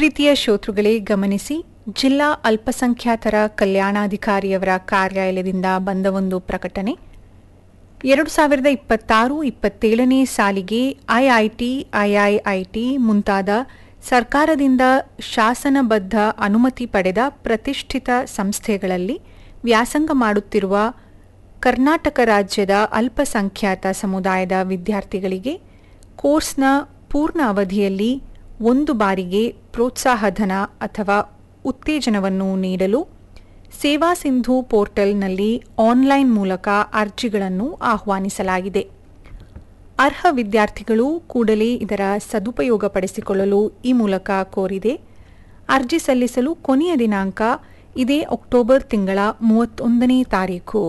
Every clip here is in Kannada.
ಪ್ರೀತಿಯ ಶ್ರೋತೃಗಳೇ ಗಮನಿಸಿ ಜಿಲ್ಲಾ ಅಲ್ಪಸಂಖ್ಯಾತರ ಕಲ್ಯಾಣಾಧಿಕಾರಿಯವರ ಕಾರ್ಯಾಲಯದಿಂದ ಬಂದ ಒಂದು ಪ್ರಕಟಣೆ ಎರಡು ಸಾವಿರದ ಇಪ್ಪತ್ತಾರು ಇಪ್ಪತ್ತೇಳನೇ ಸಾಲಿಗೆ ಐಐಟಿ ಐಐಐಟಿ ಮುಂತಾದ ಸರ್ಕಾರದಿಂದ ಶಾಸನಬದ್ಧ ಅನುಮತಿ ಪಡೆದ ಪ್ರತಿಷ್ಠಿತ ಸಂಸ್ಥೆಗಳಲ್ಲಿ ವ್ಯಾಸಂಗ ಮಾಡುತ್ತಿರುವ ಕರ್ನಾಟಕ ರಾಜ್ಯದ ಅಲ್ಪಸಂಖ್ಯಾತ ಸಮುದಾಯದ ವಿದ್ಯಾರ್ಥಿಗಳಿಗೆ ಕೋರ್ಸ್ನ ಪೂರ್ಣ ಅವಧಿಯಲ್ಲಿ ಒಂದು ಬಾರಿಗೆ ಪ್ರೋತ್ಸಾಹಧನ ಅಥವಾ ಉತ್ತೇಜನವನ್ನು ನೀಡಲು ಸೇವಾ ಸಿಂಧು ಪೋರ್ಟಲ್ನಲ್ಲಿ ಆನ್ಲೈನ್ ಮೂಲಕ ಅರ್ಜಿಗಳನ್ನು ಆಹ್ವಾನಿಸಲಾಗಿದೆ ಅರ್ಹ ವಿದ್ಯಾರ್ಥಿಗಳು ಕೂಡಲೇ ಇದರ ಸದುಪಯೋಗಪಡಿಸಿಕೊಳ್ಳಲು ಈ ಮೂಲಕ ಕೋರಿದೆ ಅರ್ಜಿ ಸಲ್ಲಿಸಲು ಕೊನೆಯ ದಿನಾಂಕ ಇದೇ ಅಕ್ಟೋಬರ್ ತಿಂಗಳ ಮೂವತ್ತೊಂದನೇ ತಾರೀಕು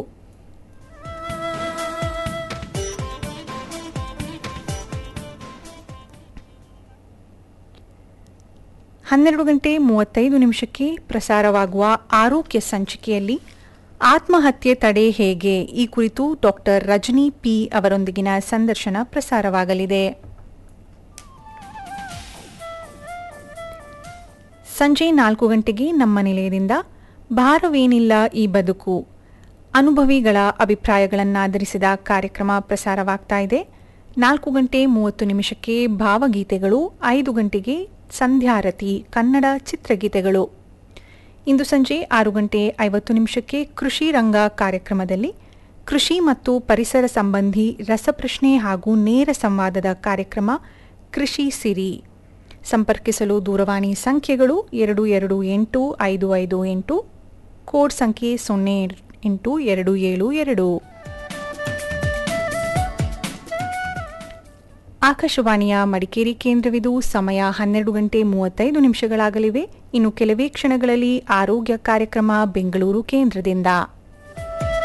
ಹನ್ನೆರಡು ಗಂಟೆ ಮೂವತ್ತೈದು ನಿಮಿಷಕ್ಕೆ ಪ್ರಸಾರವಾಗುವ ಆರೋಗ್ಯ ಸಂಚಿಕೆಯಲ್ಲಿ ಆತ್ಮಹತ್ಯೆ ತಡೆ ಹೇಗೆ ಈ ಕುರಿತು ಡಾಕ್ಟರ್ ರಜನಿ ಪಿ ಅವರೊಂದಿಗಿನ ಸಂದರ್ಶನ ಪ್ರಸಾರವಾಗಲಿದೆ ಸಂಜೆ ನಾಲ್ಕು ಗಂಟೆಗೆ ನಮ್ಮ ನಿಲಯದಿಂದ ಭಾರವೇನಿಲ್ಲ ಈ ಬದುಕು ಅನುಭವಿಗಳ ಅಭಿಪ್ರಾಯಗಳನ್ನಾಧರಿಸಿದ ಕಾರ್ಯಕ್ರಮ ಪ್ರಸಾರವಾಗ್ತಾ ಇದೆ ನಾಲ್ಕು ಗಂಟೆ ಮೂವತ್ತು ನಿಮಿಷಕ್ಕೆ ಭಾವಗೀತೆಗಳು ಐದು ಗಂಟೆಗೆ ಸಂಧ್ಯಾರತಿ ಕನ್ನಡ ಚಿತ್ರಗೀತೆಗಳು ಇಂದು ಸಂಜೆ ಆರು ಗಂಟೆ ಐವತ್ತು ನಿಮಿಷಕ್ಕೆ ಕೃಷಿ ರಂಗ ಕಾರ್ಯಕ್ರಮದಲ್ಲಿ ಕೃಷಿ ಮತ್ತು ಪರಿಸರ ಸಂಬಂಧಿ ರಸಪ್ರಶ್ನೆ ಹಾಗೂ ನೇರ ಸಂವಾದದ ಕಾರ್ಯಕ್ರಮ ಕೃಷಿ ಸಿರಿ ಸಂಪರ್ಕಿಸಲು ದೂರವಾಣಿ ಸಂಖ್ಯೆಗಳು ಎರಡು ಎರಡು ಎಂಟು ಐದು ಐದು ಎಂಟು ಕೋಡ್ ಸಂಖ್ಯೆ ಸೊನ್ನೆ ಎಂಟು ಎರಡು ಏಳು ಎರಡು ಆಕಾಶವಾಣಿಯ ಮಡಿಕೇರಿ ಕೇಂದ್ರವಿದು ಸಮಯ ಹನ್ನೆರಡು ಗಂಟೆ ಮೂವತ್ತೈದು ನಿಮಿಷಗಳಾಗಲಿವೆ ಇನ್ನು ಕೆಲವೇ ಕ್ಷಣಗಳಲ್ಲಿ ಆರೋಗ್ಯ ಕಾರ್ಯಕ್ರಮ ಬೆಂಗಳೂರು ಕೇಂದ್ರದಿಂದ